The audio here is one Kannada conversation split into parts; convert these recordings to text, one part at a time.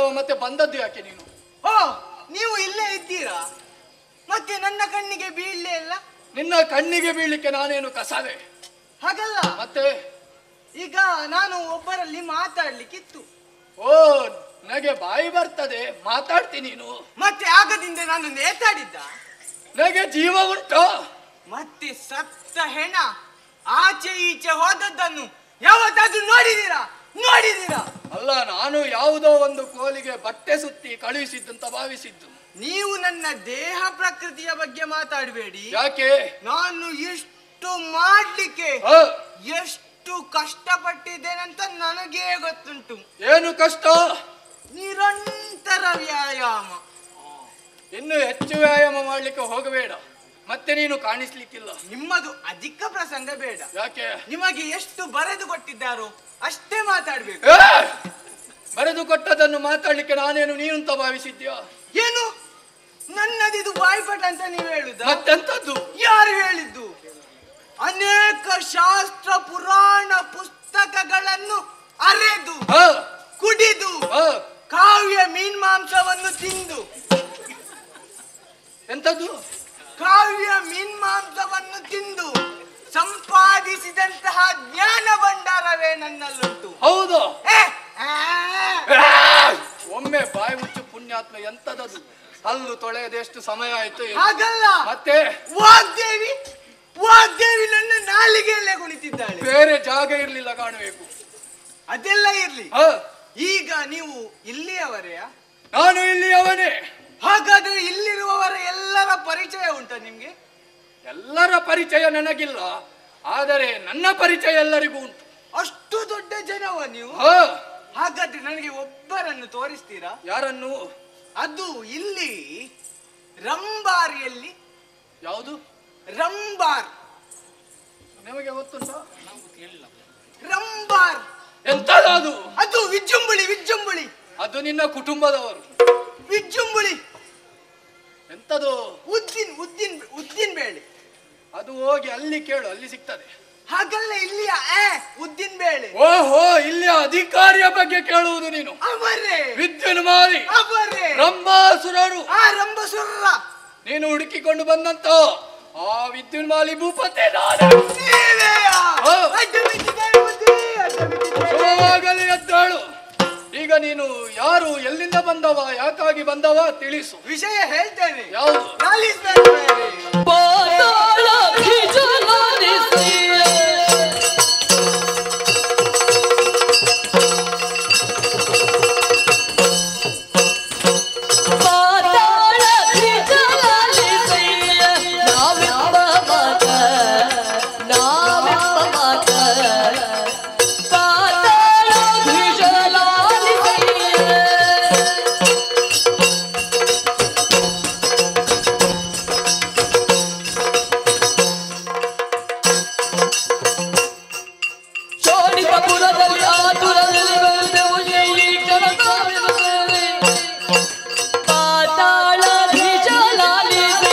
ಅಲ್ವಾ ಮತ್ತೆ ಬಂದದ್ದು ಯಾಕೆ ನೀನು ಓ ನೀವು ಇಲ್ಲೇ ಇದ್ದೀರಾ ಮತ್ತೆ ನನ್ನ ಕಣ್ಣಿಗೆ ಬೀಳಲೇ ಇಲ್ಲ ನಿನ್ನ ಕಣ್ಣಿಗೆ ಬೀಳ್ಲಿಕ್ಕೆ ನಾನೇನು ಕಸವೇ ಹಾಗಲ್ಲ ಮತ್ತೆ ಈಗ ನಾನು ಒಬ್ಬರಲ್ಲಿ ಮಾತಾಡ್ಲಿಕ್ಕಿತ್ತು ಓ ನನಗೆ ಬಾಯಿ ಬರ್ತದೆ ಮಾತಾಡ್ತೀನಿ ನೀನು ಮತ್ತೆ ಆಗದಿಂದ ನಾನು ನೇತಾಡಿದ್ದ ನನಗೆ ಜೀವ ಉಂಟು ಮತ್ತೆ ಸತ್ತ ಹೆಣ ಆಚೆ ಈಚೆ ಹೋದದ್ದನ್ನು ಯಾವತ್ತಾದ್ರೂ ನೋಡಿದೀರಾ ನೋಡಿದೀರಾ ಅಲ್ಲ ನಾನು ಯಾವುದೋ ಒಂದು ಕೋಲಿಗೆ ಬಟ್ಟೆ ಸುತ್ತಿ ಕಳುಹಿಸಿದ್ದಂತ ಭಾವಿಸಿದ್ದು ನೀವು ನನ್ನ ದೇಹ ಪ್ರಕೃತಿಯ ಬಗ್ಗೆ ಮಾತಾಡಬೇಡಿ ಯಾಕೆ ನಾನು ಎಷ್ಟು ಮಾಡ್ಲಿಕ್ಕೆ ಆ, ಎಷ್ಟು ಕಷ್ಟಪಟ್ಟಿದ್ದೇನಂತ ನನಗೇ ಗೊತ್ತುಂಟು ಏನು ಕಷ್ಟ ನಿರಂತರ ವ್ಯಾಯಾಮ ಇನ್ನು ಹೆಚ್ಚು ವ್ಯಾಯಾಮ ಮಾಡ್ಲಿಕ್ಕೆ ಹೋಗಬೇಡ ಮತ್ತೆ ನೀನು ಕಾಣಿಸ್ಲಿಕ್ಕಿಲ್ಲ ನಿಮ್ಮದು ಅಧಿಕ ಪ್ರಸಂಗ ಬೇಡ ಯಾಕೆ ನಿಮಗೆ ಎಷ್ಟು ಬರೆದು ಕೊಟ್ಟಿದ್ದಾರೋ ಅಷ್ಟೇ ಮಾತಾಡ್ಬೇಕು ಏ! ಬರೆದು ಕೊಟ್ಟದನ್ನು ಮಾತಾಡ್ಲಿಕ್ಕೆ ನಾನೇನು ನೀನು ಅಂತ ಭಾವಿಸಿದ್ಯಾ ಏನು ನನ್ನದಿದು ಬಾಯ್ಪಟ ಅಂತ ನೀವು ಹೇಳುದ ಮತ್ತೆಂತದ್ದು ಯಾರು ಹೇಳಿದ್ದು ಅನೇಕ ಶಾಸ್ತ್ರ ಪುರಾಣ ಪುಸ್ತಕಗಳನ್ನು ಅರೆದು ಆ, ಕುಡಿದು ಆ, ಕಾವ್ಯ ಮೀನ್ಮಾಂಸವನ್ನು ತಿಂದು ಎಂತದ್ದು ಕಾವ್ಯ ಮೀನ್ಮಾಂಸವನ್ನು ತಿಂದು ಸಂಪಾದಿಸಿದಂತಹ ಜ್ಞಾನ ಭಂಡಾರವೇ ನನ್ನಲ್ಲುಂಟು ಹೌದು ಏ, ಆ, ಒಮ್ಮೆ ಬಾಯಿ ಮುಚ್ಚು ಪುಣ್ಯಾತ್ಮ ಎಂತದದು ಹಲ್ಲು ತೊಳೆಯದೆ ಎಷ್ಟು ಸಮಯ ಆಯ್ತು ಏನು? ಹಾಗಲ್ಲ ಮತ್ತೆ ವಾಗ್ದೇವಿ ವಾಗ್ದೇವಿ ನನ್ನ ನಾಲಿಗೆಯಲ್ಲೇ ಕುಳಿತಿದ್ದಾಳೆ ಬೇರೆ ಜಾಗ ಇರ್ಲಿಲ್ಲ ಕಾಣಬೇಕು ಅದೆಲ್ಲ ಇರ್ಲಿ ಆ, ಈಗ ನೀವು ಇಲ್ಲಿಯವರೆಯ ನಾನು ಇಲ್ಲಿ ಅವನೇ ಹಾಗಾದ್ರೆ ಇಲ್ಲಿರುವವರ ಎಲ್ಲರ ಪರಿಚಯ ಉಂಟಾ ನಿಮ್ಗೆ ಎಲ್ಲರ ಪರಿಚಯ ನನಗಿಲ್ಲ ಆದರೆ ನನ್ನ ಪರಿಚಯ ಎಲ್ಲರಿಗೂ ಉಂಟು ಅಷ್ಟು ದೊಡ್ಡ ಜನವ ನೀವು ಆ, ಹಾಗಾದ್ರೆ ನನಗೆ ಒಬ್ಬರನ್ನು ತೋರಿಸ್ತೀರಾ ಯಾರನ್ನು ಅದು ಇಲ್ಲಿ ರಂಬಾರಿಯಲ್ಲಿ ಯಾವುದು ರಂಬಾರ್ ನಿಮಗೆ ಗೊತ್ತುಂಟಾ ರಂಬಾರ್ ಎಂತದ ಅದು ಅದು ವಿಜೃಂಭುಳಿ ವಿಜೃಂಭುಳಿ ಅದು ನಿನ್ನ ಕುಟುಂಬದವರು ವಿಜೃಂಭುಳಿ ಎಂತದು ಉದ್ದಿನ್ ಉದ್ದಿನ್ ಉದ್ದಿನ್ ಬೇಳೆ ಅದು ಹೋಗಿ ಅಲ್ಲಿ ಕೇಳು ಅಲ್ಲಿ ಸಿಗ್ತದೆ ಹಾಗಲ್ಲ ಇಲ್ಲಿಯ ಏ ಉದ್ದಿನ್ ಬೇಳೆ ಓಹೋ ಇಲ್ಲಿ ಅಧಿಕಾರಿಯ ಬಗ್ಗೆ ಕೇಳುವುದು ನೀನು ಅವರೇ ವಿದ್ಯುನ್ಮಾಲಿ ಅವರೇ ರಂಭಾಸುರರು ಆ ರಂಬಸುರ ನೀನು ಹುಡುಕಿಕೊಂಡು ಬಂದಂತ ಆ ವಿದ್ಯುನ್ಮಾಲಿ ಭೂಪತಿ ನಾನು ನೀವೆಯಾ? ಹಾ. ಅಡ್ಡ ಬಿದ್ದಿದ್ದಾರೆ ಬುದ್ಧಿ, ಅಡ್ಡ ಬಿದ್ದಿದ್ದಾರೆ. ಶುಭವಾಗಲಿ ಎದ್ದಾಳು ಈಗ ನೀನು ಯಾರು ಎಲ್ಲಿಂದ ಬಂದವ ಯಾಕಾಗಿ ಬಂದವ ತಿಳಿಸು ವಿಷಯ ಹೇಳ್ತೇನೆ ಯಾವುದು ನಾಲಿಸ್ಬೇಕು ಬೇರೆ. ಪಾತಾಳ ಭಿಜಲಾಲಿಸಿ ಪಾತಾಳ ಭಿಜಲಾಲಿಸಿ ನಾವಿಪ್ಪ ಮಾತ ನಾವಿಪ್ಪ ಮಾತ ಪಾತಾಳ ಭಿಜಲಾಲಿಸಿ ಶೋಣಿತಪುರದಲ್ಲಿ ಆತುರದಲ್ಲಿ ಬೆಳೆದೆವು ಈ ಕ್ಷಣಕಾಲದಲ್ಲಿ. ಪಾತಾಳ ಭಿಜಲಾಲಿಸಿ.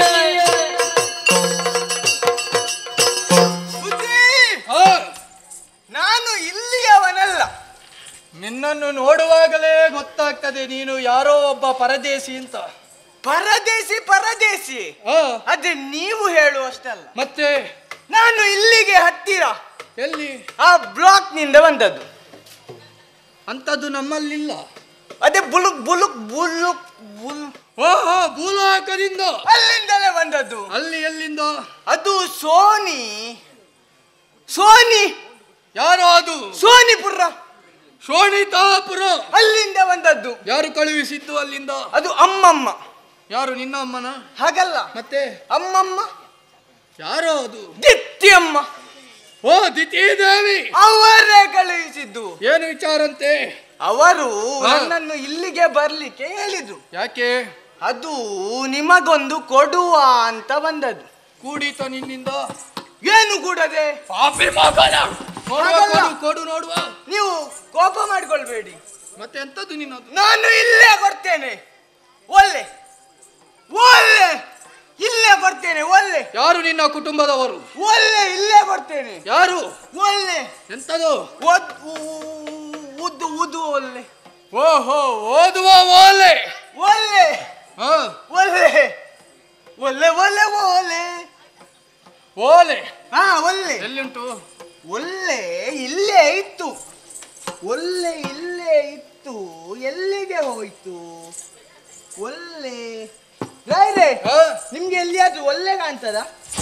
ಬುದ್ಧಿ, ಆ, ನಾನು ಇಲ್ಲಿಯವನಲ್ಲ ನಿನ್ನನ್ನು ನೋಡುವಾಗಲೇ ಗೊತ್ತಾಗ್ತದೆ ನೀನು ಯಾರೋ ಒಬ್ಬ ಪರದೇಶಿ ಅಂತ ಪರದೇಶಿ ಪರದೇಶಿ ಆ, ಅದೇ ನೀವು ಹೇಳುವಷ್ಟಲ್ಲ ಮತ್ತೆ ನಾನು ಇಲ್ಲಿಗೆ ಹತ್ತಿರ ಎಲ್ಲಿ ಆ ಬ್ಲಾಕ್ ನಿಂದ ಬಂದದ್ದು ಅಂತದ್ದು ನಮ್ಮಲ್ಲಿಲ್ಲ ಅದೇ ಬುಲುಕ್ ಬುಲುಕ್ ಬುಲುಕ್ ಬುಲ್ ಓಹೋ ಭೂಲೋಕದಿಂದ ಅಲ್ಲಿಂದಲೇ ಬಂದದ್ದು ಅಲ್ಲಿ ಎಲ್ಲಿಂದ ಅದು ಸೋನಿ ಸೋನಿ ಯಾರು ಅದು ಸೋನಿಪುರ ಶೋಣಿತಾಪುರ ಅಲ್ಲಿಂದ ಬಂದದ್ದು ಯಾರು ಕಳುಹಿಸಿದ್ದು ಅಲ್ಲಿಂದ ಅದು ಅಮ್ಮಮ್ಮ ಯಾರು ನಿನ್ನ ಅಮ್ಮನ ಹಾಗಲ್ಲ ಮತ್ತೆ ಅಮ್ಮಮ್ಮ ಯಾರೋ ಅದು ದಿತ್ಯಮ್ಮ ಓ ದಿತಿದೇವಿ ಅವರೇ ಕಳುಹಿಸಿದ್ದು ಏನು ವಿಚಾರಂತೆ ಅವರು ಹಾ. ನನ್ನನ್ನು ಇಲ್ಲಿಗೆ ಬರ್ಲಿಕ್ಕೆ ಹೇಳಿದ್ರು ಯಾಕೆ ಅದು ನಿಮಗೊಂದು ಕೊಡುವ ಅಂತ ಬಂದದ್ದು ಕೂಡಿತ ನಿನ್ನಿಂದ ಏನು ಕೂಡದೆ ಪಾಪಿ ಮಗನ ನೋಡುವ ಹಾಗಲ್ಲ. ಕೊಡು ಕೊಡು ನೋಡುವ ನೀವು ಕೋಪ ಮಾಡ್ಕೊಳ್ಬೇಡಿ ಮತ್ತೆ ಎಂತದ್ದು ನಿನ್ನದು ನಾನು ಇಲ್ಲೇ ಕೊಡ್ತೇನೆ ಒಲ್ಲೆ ಒಲ್ಲೆ ಇಲ್ಲೇ ಕೊಡ್ತೇನೆ ಒಲ್ಲೆ ಯಾರು ನಿನ್ನ ಕುಟುಂಬದವರು ಒಲ್ಲೆ ಇಲ್ಲೇ ಕೊಡ್ತೇನೆ ಯಾರು ಒಲ್ಲೆ ಎಂತದು ಒದ್- ಉ- ಉದ್ದು ಉದು ಒಲ್ಲೆ ಓಹೋ ಓದುವ ಓಲೆ ಒಳ್ಳೆ ಹ ಒಳ್ಳೆ ಒಳ್ಳೆ ಒಳ್ಳೆ ಒಳ್ಳೆ ಓಲೆ ಹಾ ಒಳ್ಳೆ ಎಲ್ಲಿಂಟು ಒಳ್ಳೆ ಇಲ್ಲೇ ಇತ್ತು ಒಳ್ಳೆ ಇಲ್ಲೇ ಇತ್ತು ಎಲ್ಲಿಗೆ ಹೋಯ್ತು ಒಳ್ಳೆ ರಾಯ್ರೆ ಹ? ನಿಮ್ಗೆ ಎಲ್ಲಿಯಾದ್ರೂ ಒಳ್ಳೆ ಕಾಣ್ತದ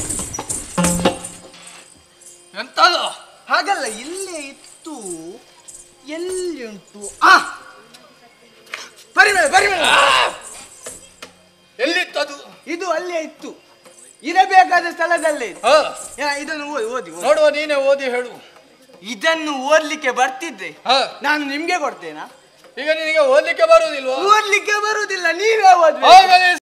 ಎಂತದು ಹಾಗಲ್ಲ ಇಲ್ಲೇ ಇತ್ತು ಎಲ್ಲಿ ಉಂಟು ಆ ಪರಿಮಳ ಪರಿಮಳ ಎಲ್ಲಿತ್ತದು ಇದು ಅಲ್ಲೇ ಇತ್ತು ಇರಬೇಕಾದ ಸ್ಥಳದಲ್ಲೇ ಇದೆ. ಹ ಯಾ, ಇದನ್ನು ಓದಿ ಓದಿ ಓದಿ. ನೋಡುವ ನೀನೇ ಓದಿ ಹೇಳು ಇದನ್ನು ಓದ್ಲಿಕ್ಕೆ ಬರ್ತಿದ್ರೆ ಹ ನಾನು ನಿಮ್ಗೆ ಕೊಡ್ತೇನಾ ಈಗ ನಿನಗೆ ಓದ್ಲಿಕ್ಕೆ ಬರುವುದಿಲ್ವಾ ಓದ್ಲಿಕ್ಕೆ ಬರುವುದಿಲ್ಲ ನೀವೇ ಓದ್ಬೇಕು ಆಗಲೇ